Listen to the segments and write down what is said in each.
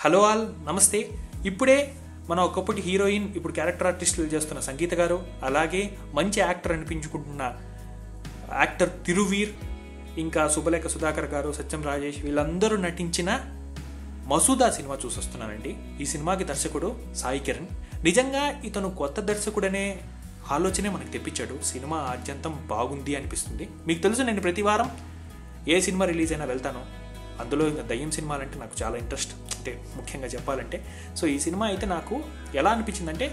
hello all నమస్తే ఇప్పుడే మన ఒకప్పటి హీరోయిన్ ఇప్పుడు క్యారెక్టర్ ఆర్టిస్టులు చేస్తున్న సంగీత గారు అలాగే మంచి యాక్టర్ అనిపించుకుంటున్న యాక్టర్ తిరువీర్ ఇంకా శుభలేఖ సుధాకర్ గారు సత్యం రాజేష్ వీళ్ళందరూ నటించిన మసూదా సినిమా చూసొస్తున్నానండి ఈ సినిమాకి దర్శకుడు సాయి కిరణ్ నిజంగా ఇతను కొత్త దర్శకుడనే ఆలోచనే మనకు తెప్పించాడు సినిమా ఆద్యంతం బాగుంది అనిపిస్తుంది మీకు తెలుసు నేను ప్రతి వారం ఏ సినిమా రిలీజ్ అయినా వెళ్తాను అందులో ఇంకా దయ్యం సినిమాలంటే నాకు చాలా ఇంట్రెస్ట్ అంటే ముఖ్యంగా చెప్పాలంటే సో ఈ సినిమా అయితే నాకు ఎలా అనిపించిందంటే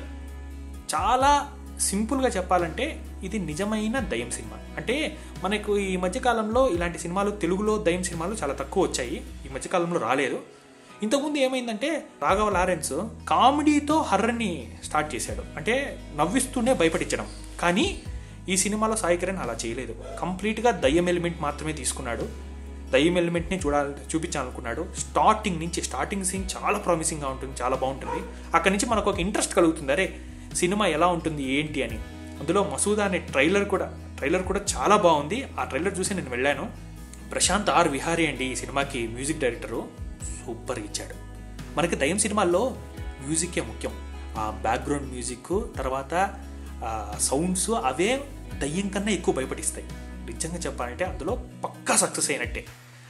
చాలా సింపుల్గా చెప్పాలంటే ఇది నిజమైన దయ్యం సినిమా అంటే మనకు ఈ మధ్యకాలంలో ఇలాంటి సినిమాలు తెలుగులో దయ్యం సినిమాలు చాలా తక్కువ వచ్చాయి ఈ మధ్యకాలంలో రాలేదు ఇంతకుముందు ఏమైందంటే రాఘవ లారెన్స్ కామెడీతో హర్రర్ని స్టార్ట్ చేశాడు అంటే నవ్విస్తూనే భయపడించడం కానీ ఈ సినిమాలో సాయి కిరణ్ అలా చేయలేదు కంప్లీట్గా దయ్యం ఎలిమెంట్ మాత్రమే తీసుకున్నాడు దయ్యం ఎలిమెంట్ని చూడాలి చూపించాలనుకున్నాడు స్టార్టింగ్ నుంచి స్టార్టింగ్ సీన్ చాలా ప్రామిసింగ్గా ఉంటుంది చాలా బాగుంటుంది అక్కడి నుంచి మనకు ఒక ఇంట్రెస్ట్ కలుగుతుంది అరే సినిమా ఎలా ఉంటుంది ఏంటి అని అందులో మసూదా అనే ట్రైలర్ కూడా ట్రైలర్ కూడా చాలా బాగుంది ఆ ట్రైలర్ చూసి నేను వెళ్ళాను ప్రశాంత్ ఆర్ విహారీ అండి ఈ సినిమాకి మ్యూజిక్ డైరెక్టరు సూపర్ ఇచ్చాడు మనకి దయ్యం సినిమాల్లో మ్యూజికే ముఖ్యం ఆ బ్యాక్గ్రౌండ్ మ్యూజిక్ తర్వాత సౌండ్స్ అవే దయ్యం కన్నా ఎక్కువ భయపడిస్తాయి నిజంగా చెప్పాలంటే అందులో పక్కా సక్సెస్ అయినట్టే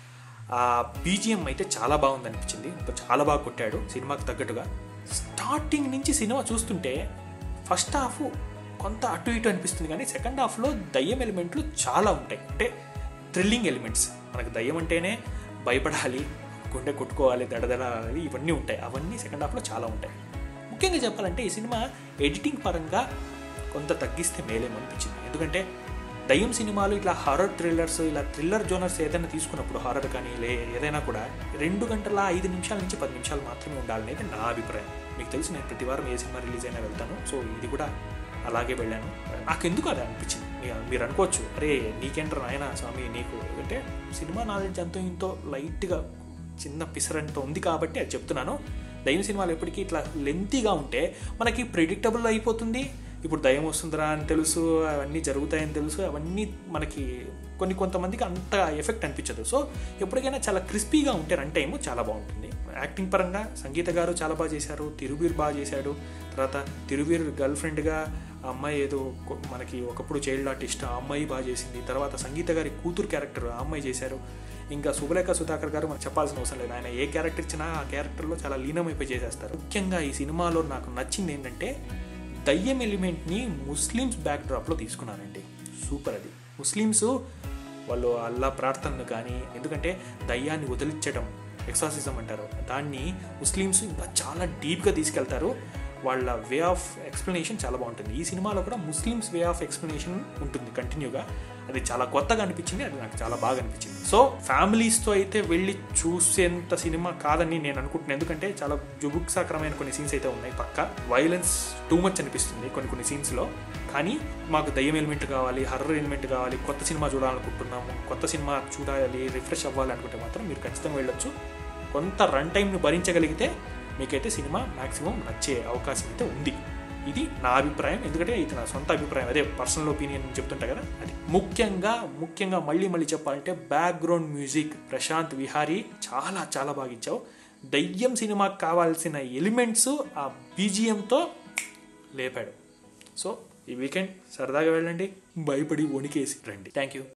ఆ బీజిఎం అయితే చాలా బాగుంది అనిపించింది చాలా బాగా కొట్టాడు సినిమాకి తగ్గట్టుగా స్టార్టింగ్ నుంచి సినిమా చూస్తుంటే ఫస్ట్ హాఫ్ కొంత అటు ఇటు అనిపిస్తుంది కానీ సెకండ్ హాఫ్లో దయ్యం ఎలిమెంట్లు చాలా ఉంటాయి అంటే థ్రిల్లింగ్ ఎలిమెంట్స్ మనకు దయ్యం అంటేనే భయపడాలి గుండె కొట్టుకోవాలి దడదడాలి ఇవన్నీ ఉంటాయి అవన్నీ సెకండ్ హాఫ్లో చాలా ఉంటాయి ముఖ్యంగా చెప్పాలంటే ఈ సినిమా ఎడిటింగ్ పరంగా కొంత తగ్గిస్తే మేలేమనిపించింది ఎందుకంటే దయ్యం సినిమాలు ఇట్లా హారర్ థ్రిల్లర్స్ ఇలా థ్రిల్లర్ జోనర్స్ ఏదైనా తీసుకున్నప్పుడు హారర్ కానీ లే ఏదైనా కూడా రెండు గంటల ఐదు నిమిషాల నుంచి పది నిమిషాలు మాత్రమే ఉండాలనేది నా అభిప్రాయం మీకు తెలుసు నేను ప్రతి వారం ఏ సినిమా రిలీజ్ అయినా వెళ్తాను సో ఇది కూడా అలాగే వెళ్ళాను నాకు ఎందుకు అది అనిపించింది మీరు అనుకోవచ్చు అరే నీకేంటారు నాయన స్వామి నీకు అంటే సినిమా నాలెడ్జ్ అంతో ఇంతో లైట్గా చిన్న పిసరంత ఉంది కాబట్టి అది చెప్తున్నాను దయ్యం సినిమాలు ఎప్పటికీ ఇట్లా లెంతీగా ఉంటే మనకి ప్రిడిక్టబుల్ అయిపోతుంది ఇప్పుడు దయ్యం వస్తుందిరా అని తెలుసు అవన్నీ జరుగుతాయని తెలుసు అవన్నీ మనకి కొన్ని కొంతమందికి అంత ఎఫెక్ట్ అనిపించదు సో ఎప్పటికైనా చాలా క్రిస్పీగా ఉంటే రన్ టైము చాలా బాగుంటుంది యాక్టింగ్ పరంగా సంగీత గారు చాలా బాగా చేశారు తిరువీర్ బాగా చేశాడు తర్వాత తిరువీర్ గర్ల్ ఫ్రెండ్గా ఆ అమ్మాయి ఏదో మనకి ఒకప్పుడు చైల్డ్ ఆర్టిస్ట్ ఆ అమ్మాయి బాగా చేసింది తర్వాత సంగీత గారి కూతురు క్యారెక్టర్ ఆ అమ్మాయి చేశారు ఇంకా శుభలేఖ సుధాకర్ గారు మనకు చెప్పాల్సిన అవసరం లేదు ఆయన ఏ క్యారెక్టర్ ఇచ్చినా ఆ క్యారెక్టర్లో చాలా లీనమైపోయి చేసేస్తారు ముఖ్యంగా ఈ సినిమాలో నాకు నచ్చింది ఏంటంటే దయ్యం ఎలిమెంట్ని ముస్లిమ్స్ బ్యాక్ డ్రాప్లో తీసుకున్నానండి సూపర్ అది ముస్లిమ్స్ వాళ్ళు అల్లా ప్రార్థనలు కానీ ఎందుకంటే దయ్యాన్ని వదిలించడం ఎక్సాసిజం అంటారు దాన్ని ముస్లిమ్స్ ఇంకా చాలా డీప్గా తీసుకెళ్తారు వాళ్ళ వే ఆఫ్ ఎక్స్ప్లెనేషన్ చాలా బాగుంటుంది ఈ సినిమాలో కూడా ముస్లిమ్స్ వే ఆఫ్ ఎక్స్ప్లెనేషన్ ఉంటుంది కంటిన్యూగా అది చాలా కొత్తగా అనిపించింది అది నాకు చాలా బాగా అనిపించింది సో ఫ్యామిలీస్తో అయితే వెళ్ళి చూసేంత సినిమా కాదని నేను అనుకుంటున్నాను ఎందుకంటే చాలా జుబుక్సాకరమైన కొన్ని సీన్స్ అయితే ఉన్నాయి పక్క వైలెన్స్ టూ మచ్ అనిపిస్తుంది కొన్ని కొన్ని సీన్స్లో కానీ మాకు దయ్యం ఎలిమెంట్ కావాలి హర్రర్ ఎలిమెంట్ కావాలి కొత్త సినిమా చూడాలనుకుంటున్నాము కొత్త సినిమా చూడాలి రిఫ్రెష్ అవ్వాలి అనుకుంటే మాత్రం మీరు ఖచ్చితంగా వెళ్ళొచ్చు కొంత రన్ టైంని భరించగలిగితే మీకైతే సినిమా మ్యాక్సిమం నచ్చే అవకాశం అయితే ఉంది ఇది నా అభిప్రాయం ఎందుకంటే ఇది నా సొంత అభిప్రాయం అదే పర్సనల్ ఒపీనియన్ చెప్తుంటా కదా అది ముఖ్యంగా ముఖ్యంగా మళ్ళీ మళ్ళీ చెప్పాలంటే బ్యాక్గ్రౌండ్ మ్యూజిక్ ప్రశాంత్ విహారీ చాలా చాలా బాగా ఇచ్చావు దయ్యం సినిమాకి కావాల్సిన ఎలిమెంట్స్ ఆ బీజిఎంతో లేపాడు సో ఈ వీకెండ్ సరదాగా వెళ్ళండి భయపడి వణికేసి రండి థ్యాంక్ యూ